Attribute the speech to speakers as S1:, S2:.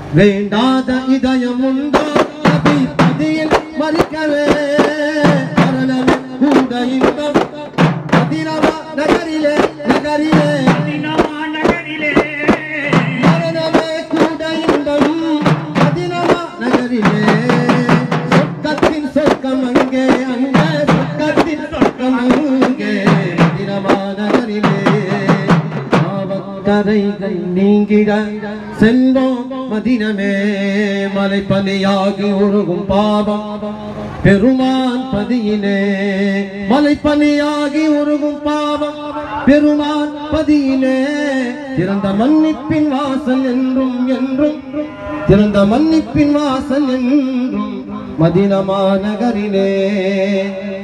S1: வேண்டாத இதயம் உண்டோ நபி பதியில் மறிக்கவே மரணமே கூட இன்பம் மதினமா நகரிலே நகரிலே
S2: மதினமா நகரிலே
S1: மரணமே கூட இன்பம் மதினமா நகரிலே சொர்க்கத்தின் சொர்க்கம் அங்கே அங்கே சொர்க்கத்தின் சொர்க்கம் அங்கே மதினமா நகரிலே பாவக்கரைகள் நீங்கிட செல்வோம் மதினமே மலைப்பனியாகி உருகும் பாவம் பெருமான் பதியிலே மலைப்பனியாகி உருகும் பாவம் பெருமான் பதியிலே திறந்த மன்னிப்பின் வாசல் என்றும் என்றும் திறந்த மன்னிப்பின் வாசல் என்றும் மதினமா நகரிலே